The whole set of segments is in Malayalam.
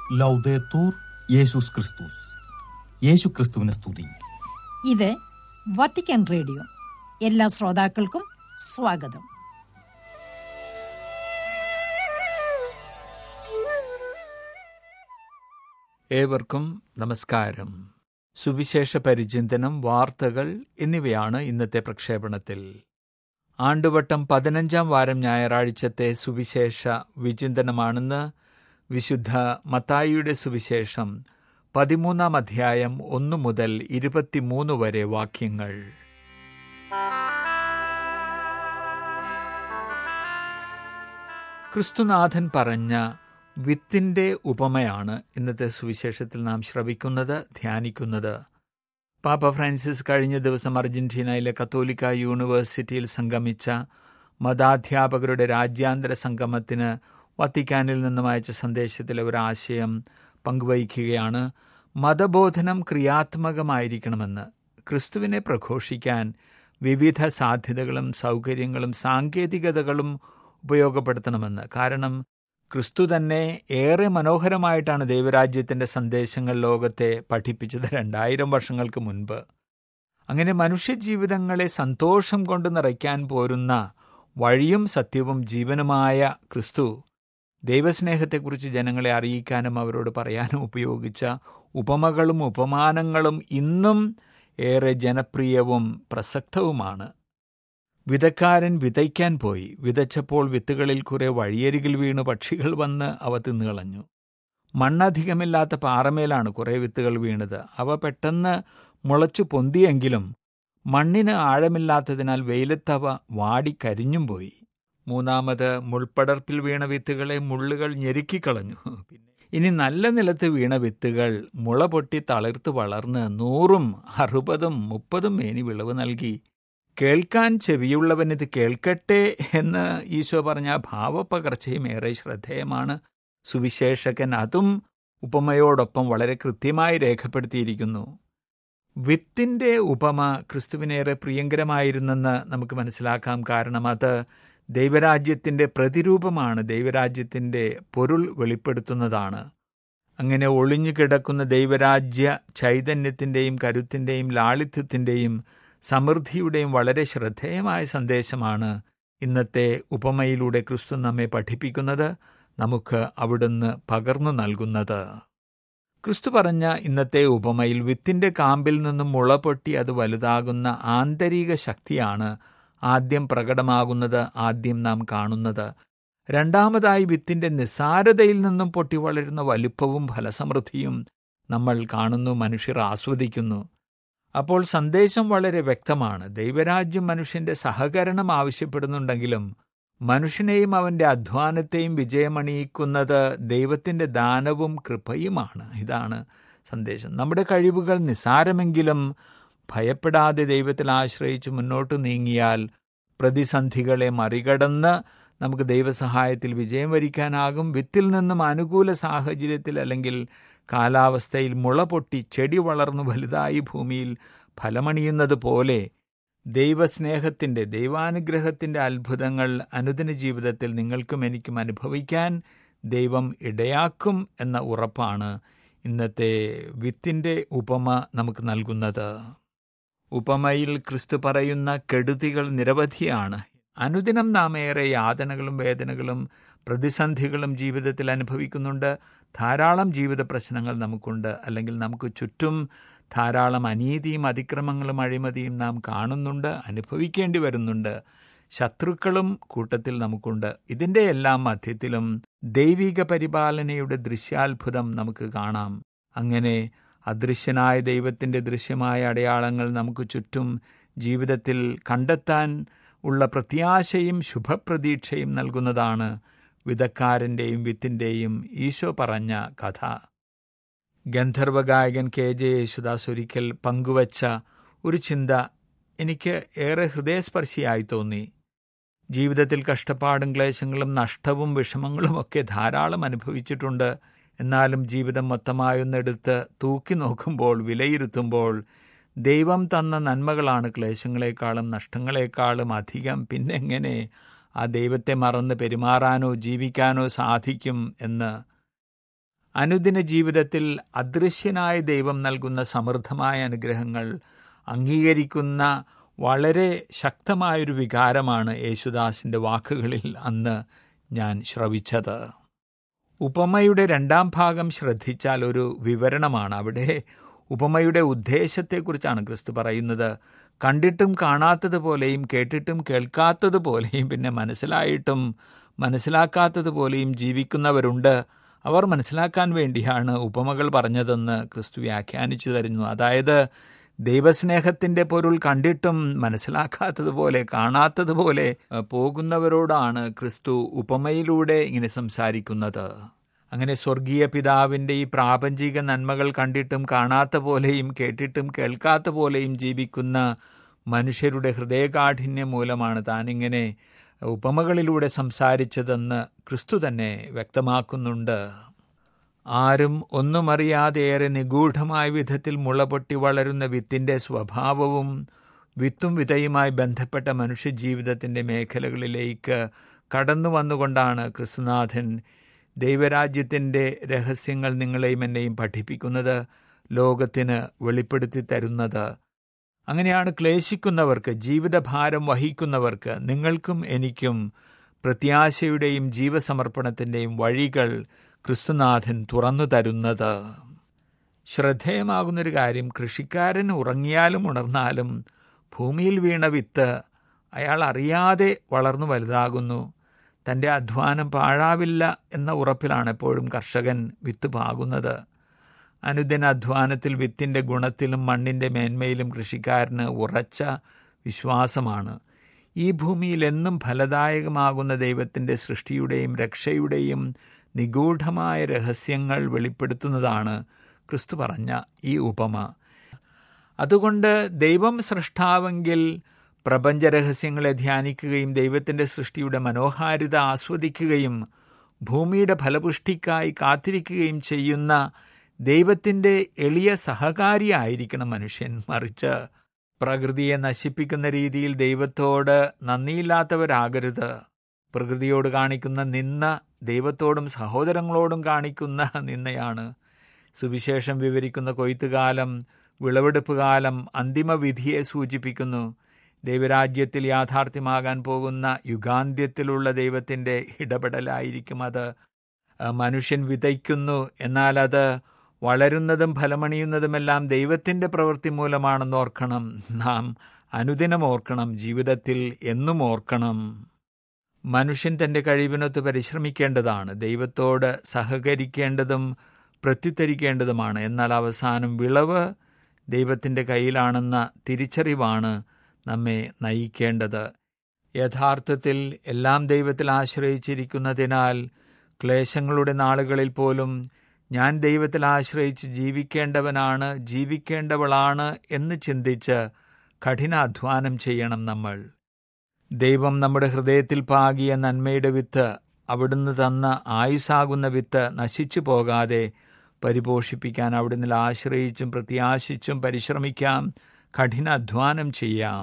ലൗദേത്തൂർ യേശുസ് ക്രിസ്തുസ് യേശു ക്രിസ്തുവിനെ സ്തുതി ഇത് വത്തിക്കാൻ റേഡിയോ എല്ലാ ശ്രോതാക്കൾക്കും സ്വാഗതം ഏവർക്കും നമസ്കാരം സുവിശേഷ പരിചിന്തനം വാർത്തകൾ എന്നിവയാണ് ഇന്നത്തെ പ്രക്ഷേപണത്തിൽ ആണ്ടുവട്ടം പതിനഞ്ചാം വാരം ഞായറാഴ്ചത്തെ സുവിശേഷ വിചിന്തനമാണെന്ന് വിശുദ്ധ മത്തായിയുടെ സുവിശേഷം പതിമൂന്നാം അധ്യായം ഒന്നു മുതൽ ഇരുപത്തിമൂന്ന് വരെ വാക്യങ്ങൾ ക്രിസ്തുനാഥൻ പറഞ്ഞ വിത്തിന്റെ ഉപമയാണ് ഇന്നത്തെ സുവിശേഷത്തിൽ നാം ശ്രവിക്കുന്നത് ധ്യാനിക്കുന്നത് പാപ്പ ഫ്രാൻസിസ് കഴിഞ്ഞ ദിവസം അർജന്റീനയിലെ കത്തോലിക്ക യൂണിവേഴ്സിറ്റിയിൽ സംഗമിച്ച മതാധ്യാപകരുടെ രാജ്യാന്തര സംഗമത്തിന് വത്തിക്കാനിൽ നിന്നും അയച്ച സന്ദേശത്തിലെ ഒരു ആശയം പങ്കുവയ്ക്കുകയാണ് മതബോധനം ക്രിയാത്മകമായിരിക്കണമെന്ന് ക്രിസ്തുവിനെ പ്രഘോഷിക്കാൻ വിവിധ സാധ്യതകളും സൗകര്യങ്ങളും സാങ്കേതികതകളും ഉപയോഗപ്പെടുത്തണമെന്ന് കാരണം ക്രിസ്തു തന്നെ ഏറെ മനോഹരമായിട്ടാണ് ദൈവരാജ്യത്തിന്റെ സന്ദേശങ്ങൾ ലോകത്തെ പഠിപ്പിച്ചത് രണ്ടായിരം വർഷങ്ങൾക്ക് മുൻപ് അങ്ങനെ മനുഷ്യജീവിതങ്ങളെ സന്തോഷം കൊണ്ട് നിറയ്ക്കാൻ പോരുന്ന വഴിയും സത്യവും ജീവനുമായ ക്രിസ്തു ദൈവസ്നേഹത്തെക്കുറിച്ച് ജനങ്ങളെ അറിയിക്കാനും അവരോട് പറയാനും ഉപയോഗിച്ച ഉപമകളും ഉപമാനങ്ങളും ഇന്നും ഏറെ ജനപ്രിയവും പ്രസക്തവുമാണ് വിതക്കാരൻ വിതയ്ക്കാൻ പോയി വിതച്ചപ്പോൾ വിത്തുകളിൽ കുറെ വഴിയരികിൽ വീണ് പക്ഷികൾ വന്ന് അവ തിന്നുകളഞ്ഞു മണ്ണധികമില്ലാത്ത പാറമേലാണ് കുറെ വിത്തുകൾ വീണത് അവ പെട്ടെന്ന് മുളച്ചു പൊന്തിയെങ്കിലും മണ്ണിന് ആഴമില്ലാത്തതിനാൽ വെയിലത്തവ വാടി കരിഞ്ഞും പോയി മൂന്നാമത് മുൾപ്പടർപ്പിൽ വീണ വിത്തുകളെ മുള്ളുകൾ ഞെരുക്കിക്കളഞ്ഞു പിന്നെ ഇനി നല്ല നിലത്ത് വീണ വിത്തുകൾ മുള പൊട്ടി തളിർത്ത് വളർന്ന് നൂറും അറുപതും മുപ്പതും മേനി വിളവ് നൽകി കേൾക്കാൻ ചെവിയുള്ളവൻ ഇത് കേൾക്കട്ടെ എന്ന് ഈശോ പറഞ്ഞ ഭാവപ്പകർച്ചയും ഏറെ ശ്രദ്ധേയമാണ് സുവിശേഷകൻ അതും ഉപമയോടൊപ്പം വളരെ കൃത്യമായി രേഖപ്പെടുത്തിയിരിക്കുന്നു വിത്തിന്റെ ഉപമ ക്രിസ്തുവിനേറെ പ്രിയങ്കരമായിരുന്നെന്ന് നമുക്ക് മനസ്സിലാക്കാം കാരണം അത് ദൈവരാജ്യത്തിന്റെ പ്രതിരൂപമാണ് ദൈവരാജ്യത്തിന്റെ പൊരുൾ വെളിപ്പെടുത്തുന്നതാണ് അങ്ങനെ ഒളിഞ്ഞു കിടക്കുന്ന ദൈവരാജ്യ ചൈതന്യത്തിന്റെയും കരുത്തിന്റെയും ലാളിത്യത്തിന്റെയും സമൃദ്ധിയുടെയും വളരെ ശ്രദ്ധേയമായ സന്ദേശമാണ് ഇന്നത്തെ ഉപമയിലൂടെ ക്രിസ്തു നമ്മെ പഠിപ്പിക്കുന്നത് നമുക്ക് അവിടുന്ന് പകർന്നു നൽകുന്നത് ക്രിസ്തു പറഞ്ഞ ഇന്നത്തെ ഉപമയിൽ വിത്തിന്റെ കാമ്പിൽ നിന്നും മുള പൊട്ടി അത് വലുതാകുന്ന ആന്തരിക ശക്തിയാണ് ആദ്യം പ്രകടമാകുന്നത് ആദ്യം നാം കാണുന്നത് രണ്ടാമതായി വിത്തിന്റെ നിസ്സാരതയിൽ നിന്നും പൊട്ടി വളരുന്ന വലുപ്പവും ഫലസമൃദ്ധിയും നമ്മൾ കാണുന്നു മനുഷ്യർ ആസ്വദിക്കുന്നു അപ്പോൾ സന്ദേശം വളരെ വ്യക്തമാണ് ദൈവരാജ്യം മനുഷ്യന്റെ സഹകരണം ആവശ്യപ്പെടുന്നുണ്ടെങ്കിലും മനുഷ്യനെയും അവന്റെ അധ്വാനത്തെയും വിജയമണിയിക്കുന്നത് ദൈവത്തിന്റെ ദാനവും കൃപയുമാണ് ഇതാണ് സന്ദേശം നമ്മുടെ കഴിവുകൾ നിസാരമെങ്കിലും ഭയപ്പെടാതെ ദൈവത്തിൽ ആശ്രയിച്ച് മുന്നോട്ട് നീങ്ങിയാൽ പ്രതിസന്ധികളെ മറികടന്ന് നമുക്ക് ദൈവസഹായത്തിൽ വിജയം വരിക്കാനാകും വിത്തിൽ നിന്നും അനുകൂല സാഹചര്യത്തിൽ അല്ലെങ്കിൽ കാലാവസ്ഥയിൽ മുള പൊട്ടി ചെടി വളർന്നു വലുതായി ഭൂമിയിൽ ഫലമണിയുന്നത് പോലെ ദൈവസ്നേഹത്തിൻ്റെ ദൈവാനുഗ്രഹത്തിൻ്റെ അത്ഭുതങ്ങൾ അനുദിന ജീവിതത്തിൽ നിങ്ങൾക്കും എനിക്കും അനുഭവിക്കാൻ ദൈവം ഇടയാക്കും എന്ന ഉറപ്പാണ് ഇന്നത്തെ വിത്തിൻ്റെ ഉപമ നമുക്ക് നൽകുന്നത് ഉപമയിൽ ക്രിസ്തു പറയുന്ന കെടുതികൾ നിരവധിയാണ് അനുദിനം നാം ഏറെ യാതനകളും വേദനകളും പ്രതിസന്ധികളും ജീവിതത്തിൽ അനുഭവിക്കുന്നുണ്ട് ധാരാളം ജീവിത പ്രശ്നങ്ങൾ നമുക്കുണ്ട് അല്ലെങ്കിൽ നമുക്ക് ചുറ്റും ധാരാളം അനീതിയും അതിക്രമങ്ങളും അഴിമതിയും നാം കാണുന്നുണ്ട് അനുഭവിക്കേണ്ടി വരുന്നുണ്ട് ശത്രുക്കളും കൂട്ടത്തിൽ നമുക്കുണ്ട് ഇതിൻ്റെ എല്ലാം മധ്യത്തിലും ദൈവിക പരിപാലനയുടെ ദൃശ്യാത്ഭുതം നമുക്ക് കാണാം അങ്ങനെ അദൃശ്യനായ ദൈവത്തിൻ്റെ ദൃശ്യമായ അടയാളങ്ങൾ നമുക്ക് ചുറ്റും ജീവിതത്തിൽ കണ്ടെത്താൻ ഉള്ള പ്രത്യാശയും ശുഭപ്രതീക്ഷയും നൽകുന്നതാണ് വിധക്കാരൻ്റെയും വിത്തിൻ്റെയും ഈശോ പറഞ്ഞ കഥ ഗന്ധർവഗായകൻ കെ ജെ യേശുദാസ് ഒരിക്കൽ പങ്കുവച്ച ഒരു ചിന്ത എനിക്ക് ഏറെ ഹൃദയസ്പർശിയായി തോന്നി ജീവിതത്തിൽ കഷ്ടപ്പാടും ക്ലേശങ്ങളും നഷ്ടവും വിഷമങ്ങളും ഒക്കെ ധാരാളം അനുഭവിച്ചിട്ടുണ്ട് എന്നാലും ജീവിതം മൊത്തമായൊന്നെടുത്ത് തൂക്കി നോക്കുമ്പോൾ വിലയിരുത്തുമ്പോൾ ദൈവം തന്ന നന്മകളാണ് ക്ലേശങ്ങളെക്കാളും നഷ്ടങ്ങളെക്കാളും അധികം പിന്നെങ്ങനെ ആ ദൈവത്തെ മറന്ന് പെരുമാറാനോ ജീവിക്കാനോ സാധിക്കും എന്ന് അനുദിന ജീവിതത്തിൽ അദൃശ്യനായ ദൈവം നൽകുന്ന സമൃദ്ധമായ അനുഗ്രഹങ്ങൾ അംഗീകരിക്കുന്ന വളരെ ശക്തമായൊരു വികാരമാണ് യേശുദാസിൻ്റെ വാക്കുകളിൽ അന്ന് ഞാൻ ശ്രവിച്ചത് ഉപമയുടെ രണ്ടാം ഭാഗം ശ്രദ്ധിച്ചാൽ ഒരു വിവരണമാണ് അവിടെ ഉപമയുടെ ഉദ്ദേശത്തെക്കുറിച്ചാണ് ക്രിസ്തു പറയുന്നത് കണ്ടിട്ടും കാണാത്തതുപോലെയും കേട്ടിട്ടും കേൾക്കാത്തതുപോലെയും പിന്നെ മനസ്സിലായിട്ടും മനസ്സിലാക്കാത്തതുപോലെയും ജീവിക്കുന്നവരുണ്ട് അവർ മനസ്സിലാക്കാൻ വേണ്ടിയാണ് ഉപമകൾ പറഞ്ഞതെന്ന് ക്രിസ്തു വ്യാഖ്യാനിച്ചു തരുന്നു അതായത് ദൈവസ്നേഹത്തിൻ്റെ പൊരുൾ കണ്ടിട്ടും മനസ്സിലാക്കാത്തതുപോലെ കാണാത്തതുപോലെ പോകുന്നവരോടാണ് ക്രിസ്തു ഉപമയിലൂടെ ഇങ്ങനെ സംസാരിക്കുന്നത് അങ്ങനെ സ്വർഗീയ പിതാവിൻ്റെ ഈ പ്രാപഞ്ചിക നന്മകൾ കണ്ടിട്ടും കാണാത്ത പോലെയും കേട്ടിട്ടും കേൾക്കാത്ത പോലെയും ജീവിക്കുന്ന മനുഷ്യരുടെ ഹൃദയകാഠിന്യം മൂലമാണ് താനിങ്ങനെ ഉപമകളിലൂടെ സംസാരിച്ചതെന്ന് ക്രിസ്തു തന്നെ വ്യക്തമാക്കുന്നുണ്ട് ആരും ഒന്നും അറിയാതെ ഏറെ നിഗൂഢമായ വിധത്തിൽ മുളപൊട്ടി വളരുന്ന വിത്തിൻ്റെ സ്വഭാവവും വിത്തും വിതയുമായി ബന്ധപ്പെട്ട മനുഷ്യജീവിതത്തിൻ്റെ മേഖലകളിലേക്ക് കടന്നു വന്നുകൊണ്ടാണ് ക്രിസ്തുനാഥൻ ദൈവരാജ്യത്തിൻ്റെ രഹസ്യങ്ങൾ നിങ്ങളെയും എന്നെയും പഠിപ്പിക്കുന്നത് ലോകത്തിന് വെളിപ്പെടുത്തി തരുന്നത് അങ്ങനെയാണ് ക്ലേശിക്കുന്നവർക്ക് ജീവിതഭാരം വഹിക്കുന്നവർക്ക് നിങ്ങൾക്കും എനിക്കും പ്രത്യാശയുടെയും ജീവസമർപ്പണത്തിൻ്റെയും വഴികൾ ക്രിസ്തുനാഥൻ തുറന്നു തരുന്നത് ശ്രദ്ധേയമാകുന്നൊരു കാര്യം കൃഷിക്കാരൻ ഉറങ്ങിയാലും ഉണർന്നാലും ഭൂമിയിൽ വീണ വിത്ത് അയാൾ അറിയാതെ വളർന്നു വലുതാകുന്നു തൻ്റെ അധ്വാനം പാഴാവില്ല എന്ന ഉറപ്പിലാണ് എപ്പോഴും കർഷകൻ വിത്ത് പാകുന്നത് അനുദിന അധ്വാനത്തിൽ വിത്തിൻ്റെ ഗുണത്തിലും മണ്ണിൻ്റെ മേന്മയിലും കൃഷിക്കാരന് ഉറച്ച വിശ്വാസമാണ് ഈ ഭൂമിയിൽ എന്നും ഫലദായകമാകുന്ന ദൈവത്തിൻ്റെ സൃഷ്ടിയുടെയും രക്ഷയുടെയും നിഗൂഢമായ രഹസ്യങ്ങൾ വെളിപ്പെടുത്തുന്നതാണ് ക്രിസ്തു പറഞ്ഞ ഈ ഉപമ അതുകൊണ്ട് ദൈവം സൃഷ്ടാവെങ്കിൽ പ്രപഞ്ചരഹസ്യങ്ങളെ ധ്യാനിക്കുകയും ദൈവത്തിൻ്റെ സൃഷ്ടിയുടെ മനോഹാരിത ആസ്വദിക്കുകയും ഭൂമിയുടെ ഫലപുഷ്ടിക്കായി കാത്തിരിക്കുകയും ചെയ്യുന്ന ദൈവത്തിൻ്റെ എളിയ സഹകാരിയായിരിക്കണം മനുഷ്യൻ മറിച്ച് പ്രകൃതിയെ നശിപ്പിക്കുന്ന രീതിയിൽ ദൈവത്തോട് നന്ദിയില്ലാത്തവരാകരുത് പ്രകൃതിയോട് കാണിക്കുന്ന നിന്ന ദൈവത്തോടും സഹോദരങ്ങളോടും കാണിക്കുന്ന നിന്നയാണ് സുവിശേഷം വിവരിക്കുന്ന കൊയ്ത്തുകാലം വിളവെടുപ്പ് കാലം അന്തിമവിധിയെ സൂചിപ്പിക്കുന്നു ദൈവരാജ്യത്തിൽ യാഥാർത്ഥ്യമാകാൻ പോകുന്ന യുഗാന്ത്യത്തിലുള്ള ദൈവത്തിൻ്റെ ഇടപെടലായിരിക്കും അത് മനുഷ്യൻ വിതയ്ക്കുന്നു എന്നാൽ അത് വളരുന്നതും ഫലമണിയുന്നതുമെല്ലാം ദൈവത്തിൻ്റെ പ്രവൃത്തി മൂലമാണെന്ന് ഓർക്കണം നാം അനുദിനം ഓർക്കണം ജീവിതത്തിൽ എന്നും ഓർക്കണം മനുഷ്യൻ തൻ്റെ കഴിവിനൊത്ത് പരിശ്രമിക്കേണ്ടതാണ് ദൈവത്തോട് സഹകരിക്കേണ്ടതും പ്രത്യുത്തരിക്കേണ്ടതുമാണ് എന്നാൽ അവസാനം വിളവ് ദൈവത്തിൻ്റെ കയ്യിലാണെന്ന തിരിച്ചറിവാണ് നമ്മെ നയിക്കേണ്ടത് യഥാർത്ഥത്തിൽ എല്ലാം ദൈവത്തിൽ ആശ്രയിച്ചിരിക്കുന്നതിനാൽ ക്ലേശങ്ങളുടെ നാളുകളിൽ പോലും ഞാൻ ദൈവത്തിൽ ആശ്രയിച്ച് ജീവിക്കേണ്ടവനാണ് ജീവിക്കേണ്ടവളാണ് എന്ന് ചിന്തിച്ച് കഠിനാധ്വാനം ചെയ്യണം നമ്മൾ ദൈവം നമ്മുടെ ഹൃദയത്തിൽ പാകിയ നന്മയുടെ വിത്ത് അവിടുന്ന് തന്ന ആയുസാകുന്ന വിത്ത് നശിച്ചു പോകാതെ പരിപോഷിപ്പിക്കാൻ അവിടുന്ന് ആശ്രയിച്ചും പ്രത്യാശിച്ചും പരിശ്രമിക്കാം കഠിനാധ്വാനം ചെയ്യാം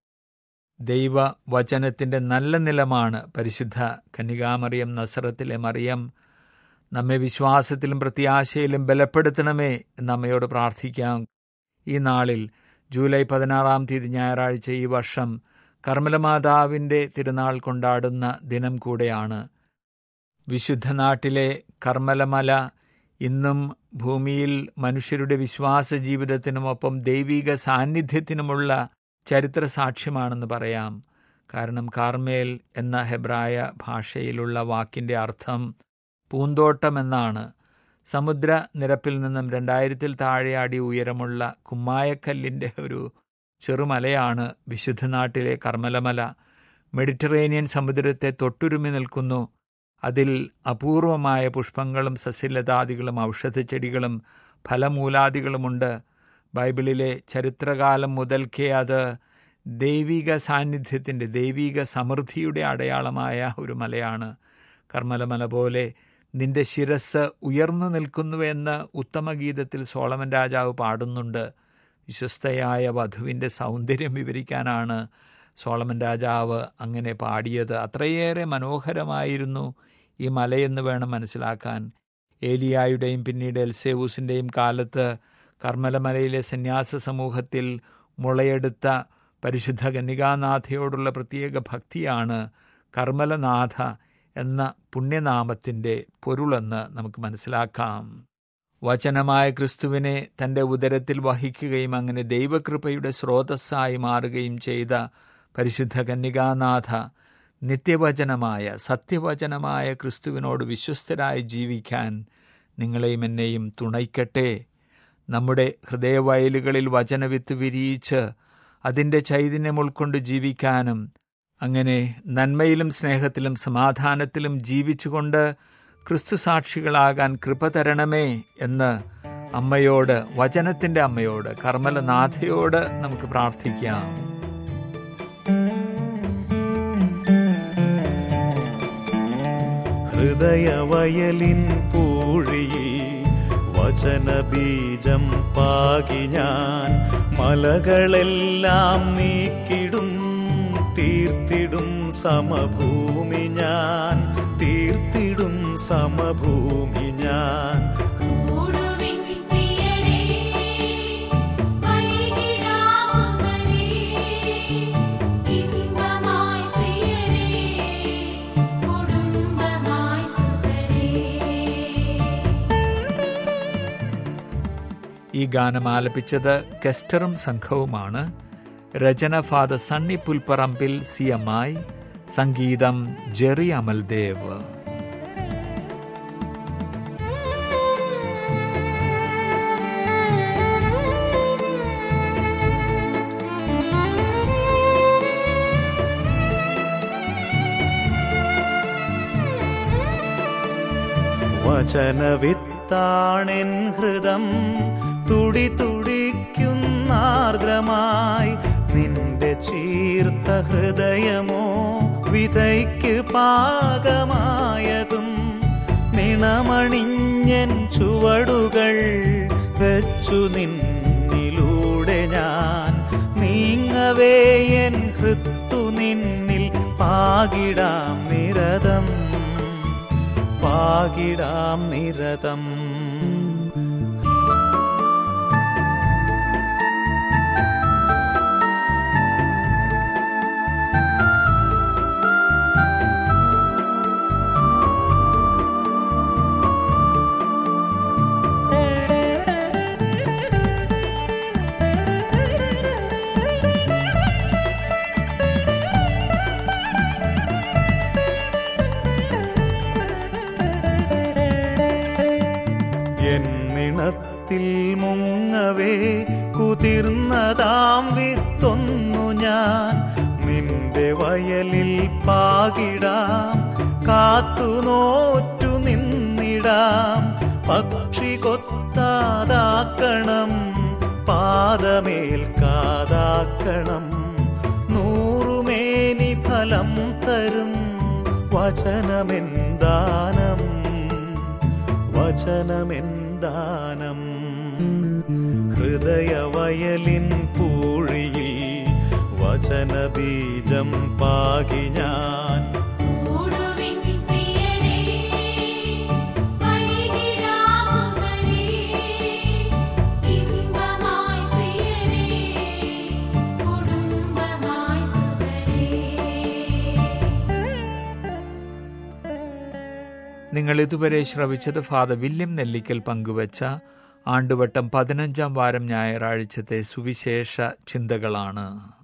ദൈവ വചനത്തിൻ്റെ നല്ല നിലമാണ് പരിശുദ്ധ കന്യകാമറിയം നസറത്തിലെ മറിയം നമ്മെ വിശ്വാസത്തിലും പ്രത്യാശയിലും ബലപ്പെടുത്തണമേ എന്ന് അമ്മയോട് പ്രാർത്ഥിക്കാം ഈ നാളിൽ ജൂലൈ പതിനാറാം തീയതി ഞായറാഴ്ച ഈ വർഷം കർമ്മലമാതാവിൻ്റെ തിരുനാൾ കൊണ്ടാടുന്ന ദിനം കൂടെയാണ് വിശുദ്ധ നാട്ടിലെ കർമ്മലമല ഇന്നും ഭൂമിയിൽ മനുഷ്യരുടെ വിശ്വാസ ജീവിതത്തിനുമൊപ്പം ദൈവിക സാന്നിധ്യത്തിനുമുള്ള ചരിത്ര സാക്ഷ്യമാണെന്ന് പറയാം കാരണം കാർമേൽ എന്ന ഹെബ്രായ ഭാഷയിലുള്ള വാക്കിൻ്റെ അർത്ഥം പൂന്തോട്ടം എന്നാണ് സമുദ്ര നിരപ്പിൽ നിന്നും രണ്ടായിരത്തിൽ താഴെയാടി ഉയരമുള്ള കുമ്മായക്കല്ലിൻ്റെ ഒരു ചെറുമലയാണ് വിശുദ്ധ നാട്ടിലെ കർമ്മലമല മെഡിറ്ററേനിയൻ സമുദ്രത്തെ തൊട്ടുരുമി നിൽക്കുന്നു അതിൽ അപൂർവമായ പുഷ്പങ്ങളും സസ്യലതാദികളും ഔഷധച്ചെടികളും ഫലമൂലാദികളുമുണ്ട് ബൈബിളിലെ ചരിത്രകാലം മുതൽക്കേ അത് ദൈവിക സാന്നിധ്യത്തിൻ്റെ ദൈവിക സമൃദ്ധിയുടെ അടയാളമായ ഒരു മലയാണ് കർമ്മലമല പോലെ നിന്റെ ശിരസ് ഉയർന്നു നിൽക്കുന്നുവെന്ന് ഉത്തമഗീതത്തിൽ സോളമൻ രാജാവ് പാടുന്നുണ്ട് വിശ്വസ്തയായ വധുവിൻ്റെ സൗന്ദര്യം വിവരിക്കാനാണ് സോളമൻ രാജാവ് അങ്ങനെ പാടിയത് അത്രയേറെ മനോഹരമായിരുന്നു ഈ മലയെന്ന് വേണം മനസ്സിലാക്കാൻ ഏലിയായുടെയും പിന്നീട് എൽസേവൂസിൻ്റെയും കാലത്ത് കർമ്മലമലയിലെ സന്യാസ സമൂഹത്തിൽ മുളയെടുത്ത പരിശുദ്ധ കന്യകാനാഥയോടുള്ള പ്രത്യേക ഭക്തിയാണ് കർമ്മലനാഥ എന്ന പുണ്യനാമത്തിൻ്റെ പൊരുളെന്ന് നമുക്ക് മനസ്സിലാക്കാം വചനമായ ക്രിസ്തുവിനെ തൻ്റെ ഉദരത്തിൽ വഹിക്കുകയും അങ്ങനെ ദൈവകൃപയുടെ സ്രോതസ്സായി മാറുകയും ചെയ്ത പരിശുദ്ധ കന്യകാനാഥ നിത്യവചനമായ സത്യവചനമായ ക്രിസ്തുവിനോട് വിശ്വസ്തരായി ജീവിക്കാൻ നിങ്ങളെയും എന്നെയും തുണയ്ക്കട്ടെ നമ്മുടെ ഹൃദയവയലുകളിൽ വചനവിത്ത് വിരിയിച്ച് അതിൻ്റെ ചൈതന്യം ഉൾക്കൊണ്ട് ജീവിക്കാനും അങ്ങനെ നന്മയിലും സ്നേഹത്തിലും സമാധാനത്തിലും ജീവിച്ചുകൊണ്ട് ക്രിസ്തു സാക്ഷികളാകാൻ കൃപ തരണമേ എന്ന് അമ്മയോട് വചനത്തിൻ്റെ അമ്മയോട് കർമ്മലനാഥയോട് നമുക്ക് പ്രാർത്ഥിക്കാം ഹൃദയവയലിൻ പൂഴിയിൽ വചനബീജം പാകി ഞാൻ മലകളെല്ലാം നീക്കിടും തീർത്തിടും സമഭൂമി ഞാൻ തീർത്തിടും സമഭൂമി ഞാൻ കൂടുവിൻ പ്രിയരേ വൈകിടാസുതരേ ഇമ്പമായി പ്രിയരേ കുടുംബമായി സുതരേ ഈ ഗാനം ആലപിച്ചത് കെസ്റ്ററും സംഘവുമാണ് രചന father Sunny Pulparambil C M I സംഗീതം ജെറി അമൽദേവ് വചനവിത്താണെൻ ഹൃദം തുടി തുടിക്കുന്നാർദ്രമായി നിന്റെ ചീർത്ത ഹൃദയമോ വിതയ്ക്ക് പാകമായതും നിണമണിഞ്ഞൻ ചുവടുകൾ വെച്ചു നിന്നിലൂടെ ഞാൻ നീങ്ങവേ എൻ ഹൃത്തു നിന്നിൽ പാകിടാം നിരതം പാകിടാം നിരതം എന്നിണത്തിൽ മുങ്ങവേ കുതിർന്നതാം വിത്തൊന്നു ഞാൻ നിന്റെ വയലിൽ പാകിടാം കാത്തു നോറ്റു നിന്നിടാം പക്ഷി കൊത്താതാക്കണം പാദമേൽക്കാതാക്കണം നൂറുമേനി ഫലം തരും വചനമെന്താനം വചനമെന്താനം ഹൃദയവയലിൻ പൂഴിയിൽ വചനബീജം പാകി ഞാൻ കൂടുവിൻ പ്രിയരേ വൈകിടാസുതരേ ഇമ്പമായി പ്രിയരേ കുടുംബമായി സുതരേ നിങ്ങൾ ഇതുവരെ ശ്രവിച്ചത് ഫാദർ വില്യം നെല്ലിക്കൽ പങ്കുവച്ച ആണ്ടുവട്ടം പതിനഞ്ചാം വാരം ഞായറാഴ്ചത്തെ സുവിശേഷ ചിന്തകളാണ്